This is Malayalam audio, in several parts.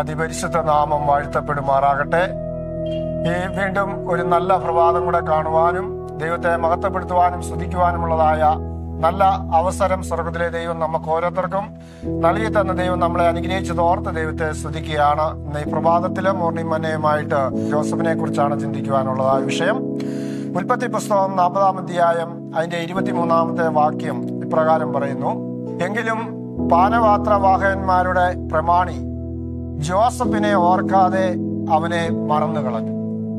അതിപരിശുദ്ധ നാമം വാഴ്ത്തപ്പെടുമാറാകട്ടെ ഈ വീണ്ടും ഒരു നല്ല പ്രഭാതം കൂടെ കാണുവാനും ദൈവത്തെ മഹത്വപ്പെടുത്തുവാനും സ്തുതിക്കുവാനുമുള്ളതായ നല്ല അവസരം സ്വർഗത്തിലെ ദൈവം നമുക്ക് ഓരോരുത്തർക്കും നൽകി തന്ന ദൈവം നമ്മളെ അനുഗ്രഹിച്ചത് ഓർത്ത് ദൈവത്തെ സ്തുതിക്കുകയാണ് ഇന്ന് ഈ പ്രഭാതത്തിലെ മോർണിംഗ് മന്നയുമായിട്ട് ജോസഫിനെ കുറിച്ചാണ് ചിന്തിക്കുവാനുള്ളതായ വിഷയം ഉൽപ്പത്തി പുസ്തകം നാൽപ്പതാം അധ്യായം അതിന്റെ ഇരുപത്തിമൂന്നാമത്തെ വാക്യം ഇപ്രകാരം പറയുന്നു എങ്കിലും പാനപാത്രവാഹകന്മാരുടെ പ്രമാണി ജോസഫിനെ ഓർക്കാതെ അവനെ മറന്നു കളഞ്ഞു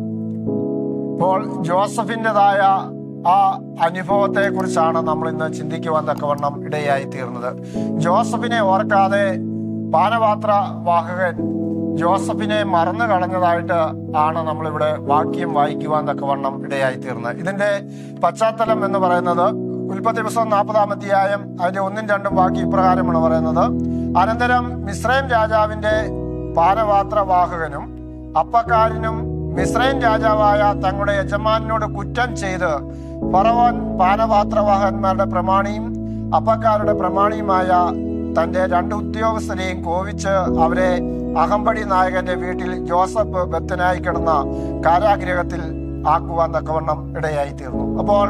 അപ്പോൾ ജോസഫിൻ്റെതായ ആ അനുഭവത്തെ കുറിച്ചാണ് നമ്മൾ ഇന്ന് ചിന്തിക്കുവാൻ തക്കവണ്ണം ഇടയായി തീർന്നത് ജോസഫിനെ ഓർക്കാതെ പാനപാത്ര വാഹകൻ ജോസഫിനെ മറന്നു കളഞ്ഞതായിട്ട് ആണ് നമ്മളിവിടെ വാക്യം വായിക്കുവാൻ തക്കവണ്ണം ഇടയായി തീർന്നത് ഇതിന്റെ പശ്ചാത്തലം എന്ന് പറയുന്നത് ഉൽപ്പത്തി പുസ്തകം നാൽപ്പതാം അധ്യായം അതിന്റെ ഒന്നും രണ്ടും വാക്യം ഇപ്രകാരമാണ് പറയുന്നത് അനന്തരം മിശ്രൈം രാജാവിന്റെ പാനപാത്രവാഹകനും അപ്പക്കാരനും മിശ്രൈൻ രാജാവായ തങ്ങളുടെ യജമാനോട് കുറ്റം ചെയ്ത് ഫറവോൻ പാനപാത്രവാഹന്മാരുടെ പ്രമാണിയും അപ്പക്കാരുടെ പ്രമാണിയുമായ തന്റെ രണ്ട് ഉദ്യോഗസ്ഥരെയും കോവിച്ച് അവരെ അഹമ്പടി നായകന്റെ വീട്ടിൽ ജോസഫ് ബത്തനായി കിടന്ന കാരാഗ്രഹത്തിൽ ആക്കുവാൻ തക്കവണ്ണം ഇടയായി തീർന്നു അപ്പോൾ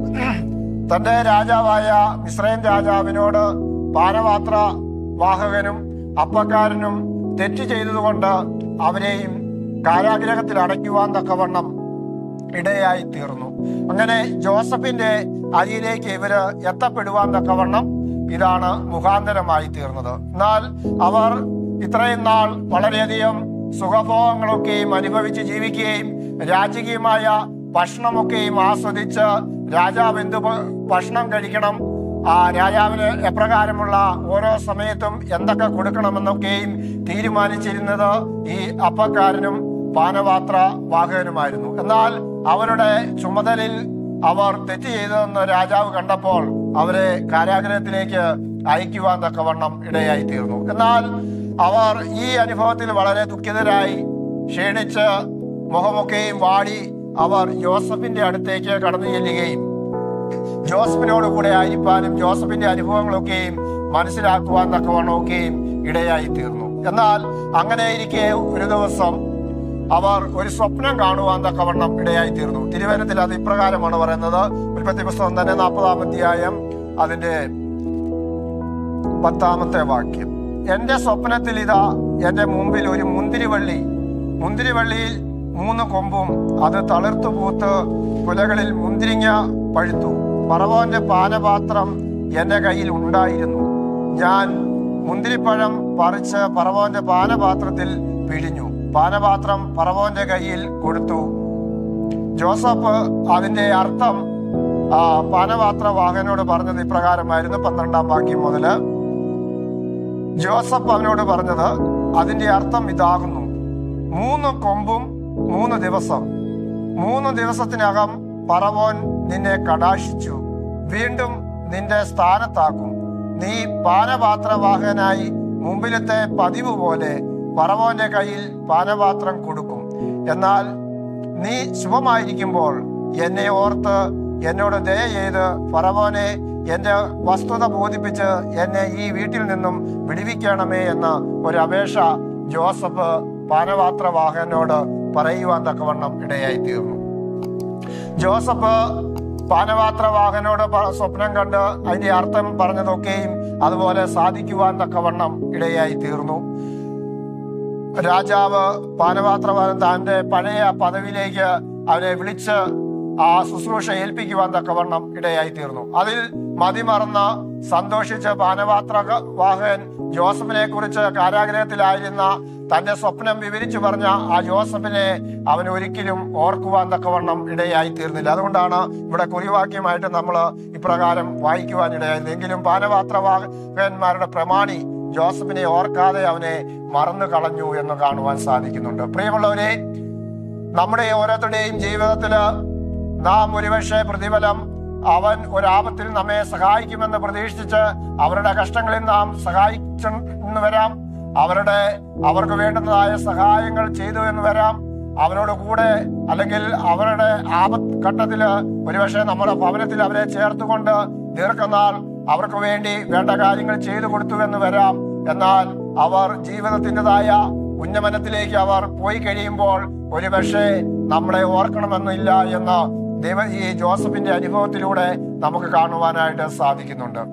തന്റെ രാജാവായ മിശ്രൈൻ രാജാവിനോട് പാനപാത്ര വാഹകനും അപ്പക്കാരനും തെറ്റ് ചെയ്തതുകൊണ്ട് അവരെയും കാരാഗ്രഹത്തിൽ അടയ്ക്കുവാൻ തക്കവണ്ണം ഇടയായി തീർന്നു അങ്ങനെ ജോസഫിന്റെ അരിയിലേക്ക് ഇവര് എത്തപ്പെടുവാൻ തക്കവണ്ണം ഇതാണ് മുഖാന്തരമായി തീർന്നത് എന്നാൽ അവർ ഇത്രയും നാൾ വളരെയധികം സുഖഭോഗങ്ങളൊക്കെയും അനുഭവിച്ച് ജീവിക്കുകയും രാജകീയമായ ഭക്ഷണമൊക്കെയും ആസ്വദിച്ച് രാജാവ് എന്ത് ഭ- ഭക്ഷണം കഴിക്കണം ആ രാജാവിന് എപ്രകാരമുള്ള ഓരോ സമയത്തും എന്തൊക്കെ കൊടുക്കണമെന്നൊക്കെയും തീരുമാനിച്ചിരുന്നത് ഈ അപ്പക്കാരനും പാനപാത്ര വാഹകനുമായിരുന്നു എന്നാൽ അവരുടെ ചുമതലയിൽ അവർ തെറ്റ് ചെയ്തതെന്ന് രാജാവ് കണ്ടപ്പോൾ അവരെ കാരാഗ്രഹത്തിലേക്ക് അയക്കുവാൻ തക്കവണ്ണം ഇടയായി തീർന്നു എന്നാൽ അവർ ഈ അനുഭവത്തിൽ വളരെ ദുഃഖിതരായി ക്ഷീണിച്ച് മുഖമൊക്കെയും വാടി അവർ ജോസഫിന്റെ അടുത്തേക്ക് കടന്നു ചെല്ലുകയും ജോസഫിനോട് കൂടെ ആയിരിക്കാനും ജോസഫിന്റെ അനുഭവങ്ങളൊക്കെയും മനസ്സിലാക്കുവാൻ തക്കവണ്ണമൊക്കെയും ഇടയായി തീർന്നു എന്നാൽ അങ്ങനെ ഇരിക്കെ ഒരു ദിവസം അവർ ഒരു സ്വപ്നം കാണുവാൻ തക്കവണ്ണം ഇടയായി തീർന്നു തിരുവനന്തപുരത്തിൽ അത് ഇപ്രകാരമാണ് പറയുന്നത് ഉൽപ്പത്തി പുസ്തകം തന്നെ നാൽപ്പതാം അധ്യായം അതിന്റെ പത്താമത്തെ വാക്യം എന്റെ സ്വപ്നത്തിൽ ഇതാ എന്റെ മുമ്പിൽ ഒരു മുന്തിരിവള്ളി മുന്തിരിവള്ളിയിൽ മൂന്ന് കൊമ്പും അത് തളിർത്തു പൂത്ത് കുലകളിൽ മുന്തിരിങ്ങ പഴുത്തു പറവോന്റെ പാനപാത്രം എന്റെ കയ്യിൽ ഉണ്ടായിരുന്നു ഞാൻ മുന്തിരിപ്പഴം പറിച്ച് പറവോന്റെ പാനപാത്രത്തിൽ പിഴിഞ്ഞു പാനപാത്രം പറവോന്റെ കയ്യിൽ കൊടുത്തു ജോസഫ് അതിന്റെ അർത്ഥം ആ പാനപാത്ര വാഹനോട് പറഞ്ഞത് ഇപ്രകാരമായിരുന്നു പന്ത്രണ്ടാം വാക്യം മുതല് ജോസഫ് അവനോട് പറഞ്ഞത് അതിന്റെ അർത്ഥം ഇതാകുന്നു മൂന്ന് കൊമ്പും മൂന്ന് ദിവസം മൂന്ന് ദിവസത്തിനകം പറവോൻ നിന്നെ കടാക്ഷിച്ചു വീണ്ടും നിന്റെ സ്ഥാനത്താക്കും നീ പാനപാത്രവാഹനായി മുമ്പിലത്തെ പതിവ് പോലെ പറവോന്റെ കയ്യിൽ പാനപാത്രം കൊടുക്കും എന്നാൽ നീ ശുഭമായിരിക്കുമ്പോൾ എന്നെ ഓർത്ത് എന്നോട് ദയ ചെയ്ത് ഫറവോനെ എന്റെ വസ്തുത ബോധിപ്പിച്ച് എന്നെ ഈ വീട്ടിൽ നിന്നും വിടുവിക്കണമേ എന്ന ഒരു അപേക്ഷ ജോസഫ് പാനപാത്രവാഹനോട് പറയുവാൻ തക്കവണ്ണം ഇടയായി തീർന്നു ജോസഫ് പാനപാത്രവാഹനോട് പ- സ്വപ്നം കണ്ട് അതിന്റെ അർത്ഥം പറഞ്ഞതൊക്കെയും അതുപോലെ സാധിക്കുവാൻ തക്കവണ്ണം ഇടയായി തീർന്നു രാജാവ് പാനപാത്രവാഹൻ തന്റെ പഴയ പദവിയിലേക്ക് അവനെ വിളിച്ച് ആ ശുശ്രൂഷ ഏൽപ്പിക്കുവാൻ തക്കവണ്ണം ഇടയായി തീർന്നു അതിൽ മതിമറന്ന് സന്തോഷിച്ച് പാനപാത്ര വാഹകൻ ജോസഫിനെ കുറിച്ച് കാരാഗ്രഹത്തിലായിരുന്ന തന്റെ സ്വപ്നം വിവരിച്ചു പറഞ്ഞ ആ ജോസഫിനെ അവൻ ഒരിക്കലും ഓർക്കുവാൻ തക്കവണ്ണം ഇടയായി തീർന്നില്ല അതുകൊണ്ടാണ് ഇവിടെ കുറിവാക്യമായിട്ട് നമ്മൾ ഇപ്രകാരം വായിക്കുവാൻ ഇടയായത് എങ്കിലും പാനപാത്രവാഹകന്മാരുടെ പ്രമാണി ജോസഫിനെ ഓർക്കാതെ അവനെ മറന്നു കളഞ്ഞു എന്ന് കാണുവാൻ സാധിക്കുന്നുണ്ട് പ്രിയമുള്ളവരെ നമ്മുടെ ഓരോരുത്തരുടെയും ജീവിതത്തില് നാം ഒരുപക്ഷെ പ്രതിഫലം അവൻ ഒരാപത്തിൽ നമ്മെ സഹായിക്കുമെന്ന് പ്രതീക്ഷിച്ച് അവരുടെ കഷ്ടങ്ങളിൽ നാം സഹായിച്ചെന്ന് വരാം അവരുടെ അവർക്ക് വേണ്ടുന്നതായ സഹായങ്ങൾ ചെയ്തു എന്ന് വരാം അവരോട് കൂടെ അല്ലെങ്കിൽ അവരുടെ ആപത്ത് ഘട്ടത്തില് ഒരുപക്ഷെ നമ്മുടെ ഭവനത്തിൽ അവരെ ചേർത്തുകൊണ്ട് ദീർഘനാൾ അവർക്ക് വേണ്ടി വേണ്ട കാര്യങ്ങൾ ചെയ്തു കൊടുത്തു എന്ന് വരാം എന്നാൽ അവർ ജീവിതത്തിൻ്റെതായ ഉന്നമനത്തിലേക്ക് അവർ പോയി കഴിയുമ്പോൾ ഒരുപക്ഷെ നമ്മളെ ഓർക്കണമെന്നില്ല എന്ന് ദൈവ ഈ ജോസഫിന്റെ അനുഭവത്തിലൂടെ നമുക്ക് കാണുവാനായിട്ട് സാധിക്കുന്നുണ്ട്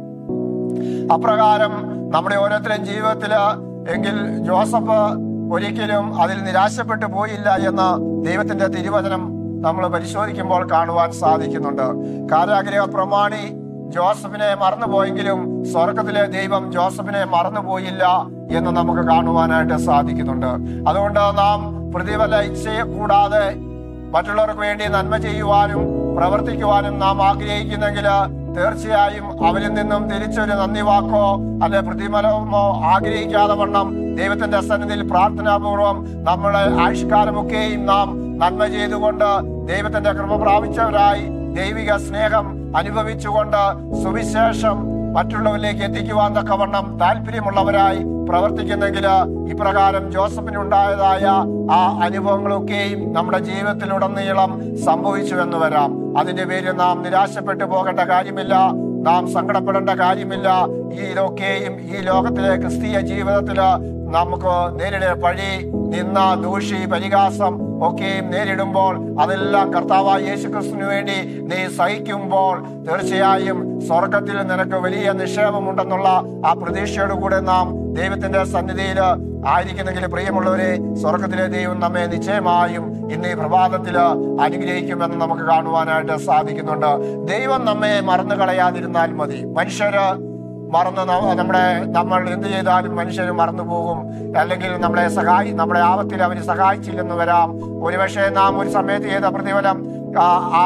അപ്രകാരം നമ്മുടെ ഓരോരുത്തരും ജീവിതത്തില് എങ്കിൽ ജോസഫ് ഒരിക്കലും അതിൽ നിരാശപ്പെട്ടു പോയില്ല എന്ന് ദൈവത്തിന്റെ തിരുവചനം നമ്മൾ പരിശോധിക്കുമ്പോൾ കാണുവാൻ സാധിക്കുന്നുണ്ട് കാരാഗ്രഹ പ്രമാണി ജോസഫിനെ മറന്നുപോയെങ്കിലും സ്വർഗത്തിലെ ദൈവം ജോസഫിനെ മറന്നുപോയില്ല എന്ന് നമുക്ക് കാണുവാനായിട്ട് സാധിക്കുന്നുണ്ട് അതുകൊണ്ട് നാം പ്രതിഫല ഇച്ഛയെ കൂടാതെ മറ്റുള്ളവർക്ക് വേണ്ടി നന്മ ചെയ്യുവാനും പ്രവർത്തിക്കുവാനും നാം ആഗ്രഹിക്കുന്നെങ്കിൽ തീർച്ചയായും അവരിൽ നിന്നും തിരിച്ചൊരു നന്ദി വാക്കോ അല്ലെ പ്രതിഫലമോ ആഗ്രഹിക്കാതെ വണ്ണം ദൈവത്തിന്റെ സന്നിധിയിൽ പ്രാർത്ഥനാപൂർവം നമ്മുടെ ആയുഷ്കാലമൊക്കെയും നാം നന്മ ചെയ്തുകൊണ്ട് ദൈവത്തിന്റെ കൃപ പ്രാപിച്ചവരായി ദൈവിക സ്നേഹം അനുഭവിച്ചുകൊണ്ട് സുവിശേഷം മറ്റുള്ളവരിലേക്ക് എത്തിക്കുവാൻ തക്കവണ്ണം താല്പര്യമുള്ളവരായി പ്രവർത്തിക്കുന്നെങ്കിൽ ഇപ്രകാരം ജോസഫിനുണ്ടായതായ ആ അനുഭവങ്ങളൊക്കെയും നമ്മുടെ ജീവിതത്തിലുടനീളം സംഭവിച്ചു എന്ന് വരാം അതിന്റെ പേരിൽ നാം നിരാശപ്പെട്ടു പോകേണ്ട കാര്യമില്ല നാം സങ്കടപ്പെടേണ്ട കാര്യമില്ല ഈ ഇതൊക്കെയും ഈ ലോകത്തിലെ ക്രിസ്തീയ ജീവിതത്തില് നമുക്ക് നേരിട പഴി നിന്ന ദൂഷി പരിഹാസം ഒക്കെയും നേരിടുമ്പോൾ അതെല്ലാം കർത്താവായ യേശു ക്രിസ്തുവിന് വേണ്ടി നീ സഹിക്കുമ്പോൾ തീർച്ചയായും സ്വർഗത്തിൽ നിനക്ക് വലിയ നിക്ഷേപമുണ്ടെന്നുള്ള ആ പ്രതീക്ഷയോട് കൂടെ നാം ദൈവത്തിന്റെ സന്നിധിയിൽ ആയിരിക്കുന്നെങ്കിൽ പ്രിയമുള്ളവരെ സ്വർഗത്തിലെ ദൈവം നമ്മെ നിശ്ചയമായും ഇന്ന് ഈ പ്രഭാതത്തില് അനുഗ്രഹിക്കുമെന്ന് നമുക്ക് കാണുവാനായിട്ട് സാധിക്കുന്നുണ്ട് ദൈവം നമ്മെ മറന്നു കളയാതിരുന്നാൽ മതി മനുഷ്യര് മറന്ന് ന- നമ്മുടെ നമ്മൾ എന്ത് ചെയ്താലും മനുഷ്യർ മറന്നു പോകും അല്ലെങ്കിൽ നമ്മളെ സഹായി നമ്മുടെ ആപത്തിൽ അവർ സഹായിച്ചില്ലെന്ന് വരാം ഒരുപക്ഷെ നാം ഒരു സമയത്ത് ചെയ്ത പ്രതിഫലം ആ ആ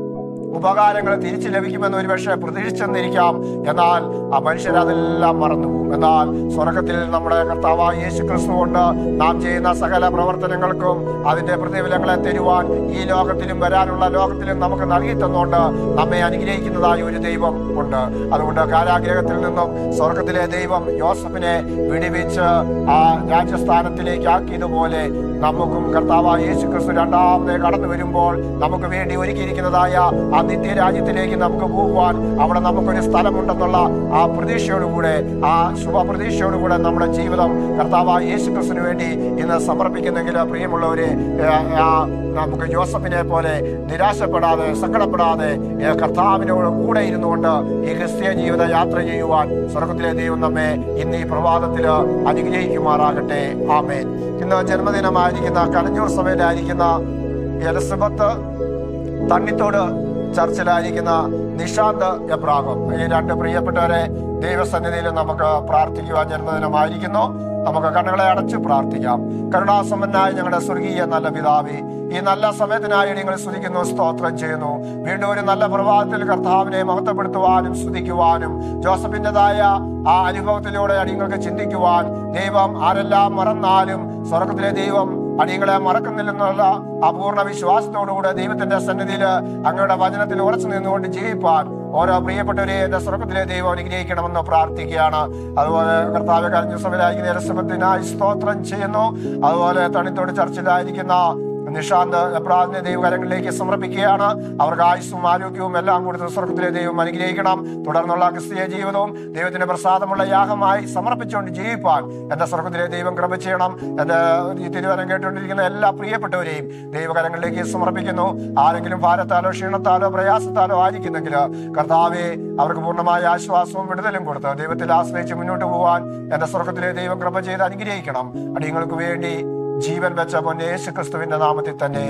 ഉപകാരങ്ങൾ തിരിച്ചു ലഭിക്കുമെന്ന് ഒരുപക്ഷെ പ്രതീക്ഷിച്ചെന്നിരിക്കാം എന്നാൽ ആ മനുഷ്യർ അതെല്ലാം മറന്നുപോകും എന്നാൽ സ്വർഗത്തിൽ നമ്മുടെ കർത്താവായ യേശു ക്രിസ്തു കൊണ്ട് നാം ചെയ്യുന്ന സകല പ്രവർത്തനങ്ങൾക്കും അതിന്റെ പ്രതിഫലങ്ങളെ തരുവാൻ ഈ ലോകത്തിലും വരാനുള്ള ലോകത്തിലും നമുക്ക് നൽകി തന്നുകൊണ്ട് നമ്മെ അനുഗ്രഹിക്കുന്നതായ ഒരു ദൈവം ഉണ്ട് അതുകൊണ്ട് കാരാഗ്രഹത്തിൽ നിന്നും സ്വർഗത്തിലെ ദൈവം യോസഫിനെ വിടിവിച്ച് ആ രാജ്യസ്ഥാനത്തിലേക്ക് ആക്കിയതുപോലെ നമുക്കും കർത്താവായ യേശു ക്രിസ്തു രണ്ടാമത് കടന്നു വരുമ്പോൾ നമുക്ക് വേണ്ടി ഒരുക്കിയിരിക്കുന്നതായ ആ നിത്യരാജ്യത്തിലേക്ക് നമുക്ക് പോകുവാൻ അവിടെ നമുക്കൊരു സ്ഥലമുണ്ടെന്നുള്ള ആ പ്രതീക്ഷയോടുകൂടെ ആ ശുഭപ്രതീക്ഷയോടുകൂടെ നമ്മുടെ ജീവിതം കർത്താവായ യേശു ക്രിസ്തുവിന് വേണ്ടി ഇന്ന് സമർപ്പിക്കുന്നെങ്കിൽ പ്രിയമുള്ളവരെ ഏ, ആ നമുക്ക് ജോസഫിനെ പോലെ നിരാശപ്പെടാതെ സങ്കടപ്പെടാതെ ഏ, കർത്താവിനോട് കൂടെ ഇരുന്നുകൊണ്ട് ഈ ക്രിസ്തീയ ജീവിത യാത്ര ചെയ്യുവാൻ സ്വർഗത്തിലെ ദൈവം നമ്മെ ഇന്ന് ഈ പ്രഭാതത്തിൽ അനുഗ്രഹിക്കുമാറാകട്ടെ ആമേൻ ഇന്ന് ജന്മദിനമായിരിക്കുന്ന കലഞ്ഞൂർ സഭയിലായിരിക്കുന്ന എലസബത്ത് തണ്ണിത്തോട് ചർച്ചിലായിരിക്കുന്ന നിഷാന്ത് എബ്രാഹം ഈ രണ്ട് പ്രിയപ്പെട്ടവരെ ദൈവസന്നിധിയിൽ നമുക്ക് പ്രാർത്ഥിക്കുവാൻ ജന്മദിനമായിരിക്കുന്നു നമുക്ക് കണ്ണുകളെ അടച്ച് പ്രാർത്ഥിക്കാം കരുണാസമ്പന്നായ ഞങ്ങളുടെ സ്വർഗീയ നല്ല പിതാവി ഈ നല്ല സമയത്തിനായി നിങ്ങൾ സ്തുതിക്കുന്നു സ്തോത്രം ചെയ്യുന്നു വീണ്ടും ഒരു നല്ല പ്രഭാതത്തിൽ കർത്താവിനെ മഹത്വപ്പെടുത്തുവാനും സ്തുതിക്കുവാനും ജോസഫിൻ്റെതായ ആ അനുഭവത്തിലൂടെ അടിങ്ങൾക്ക് ചിന്തിക്കുവാൻ ദൈവം ആരെല്ലാം മറന്നാലും സ്വർഗത്തിലെ ദൈവം അടിയങ്ങളെ മറക്കുന്നില്ലെന്നുള്ള അപൂർണ വിശ്വാസത്തോടുകൂടെ ദൈവത്തിന്റെ സന്നിധിയിൽ അങ്ങയുടെ വചനത്തിൽ ഉറച്ചു നിന്നുകൊണ്ട് ജീവിപ്പാൻ ഓരോ പ്രിയപ്പെട്ടവരെ എന്റെ സ്വർഗത്തിലെ ദൈവം അനുഗ്രഹിക്കണമെന്ന് പ്രാർത്ഥിക്കുകയാണ് അതുപോലെ കർത്താവ് കഴിഞ്ഞ സഭയിലായിരിക്കുന്ന രസമത്തിനായി സ്തോത്രം ചെയ്യുന്നു അതുപോലെ തണിത്തോട് ചർച്ചിലായിരിക്കുന്ന നിഷാന്ത് എബ്രാഹിമിനെ ദൈവകരങ്ങളിലേക്ക് സമർപ്പിക്കുകയാണ് അവർക്ക് ആയുസ്സും ആരോഗ്യവും എല്ലാം കൊടുത്ത് സ്വർഗത്തിലെ ദൈവം അനുഗ്രഹിക്കണം തുടർന്നുള്ള ക്രിസ്തീയ ജീവിതവും ദൈവത്തിന്റെ പ്രസാദമുള്ള യാഗമായി സമർപ്പിച്ചുകൊണ്ട് ജീവിപ്പാൻ എന്റെ സ്വർഗത്തിലെ ദൈവം കൃപ ചെയ്യണം എന്റെ ഈ തിരുവരം കേട്ടുകൊണ്ടിരിക്കുന്ന എല്ലാ പ്രിയപ്പെട്ടവരെയും ദൈവകരങ്ങളിലേക്ക് സമർപ്പിക്കുന്നു ആരെങ്കിലും ഭാരത്താലോ ക്ഷീണത്താലോ പ്രയാസത്താലോ ആയിരിക്കുന്നെങ്കിൽ കർത്താവെ അവർക്ക് പൂർണ്ണമായ ആശ്വാസവും വിടുതലും കൊടുത്ത് ദൈവത്തിൽ ആശ്രയിച്ച് മുന്നോട്ട് പോകാൻ എന്റെ സ്വർഗത്തിലെ ദൈവം കൃപ ചെയ്ത് അനുഗ്രഹിക്കണം അടിയങ്ങൾക്ക് വേണ്ടി ജീവൻ വെച്ച പൊന്നെ യേശു ക്രിസ്തുവിന്റെ നാമത്തിൽ തന്നെ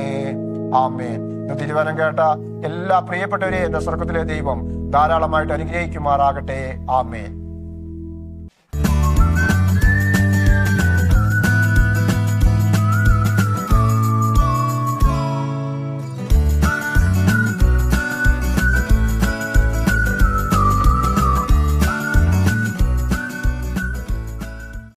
ആമേൻ ഇന്ന് തിരുവനം കേട്ട എല്ലാ പ്രിയപ്പെട്ടവരെയും എന്റെ സ്വർഗത്തിലെ ദൈവം ധാരാളമായിട്ട് അനുഗ്രഹിക്കുമാറാകട്ടെ ആമേൻ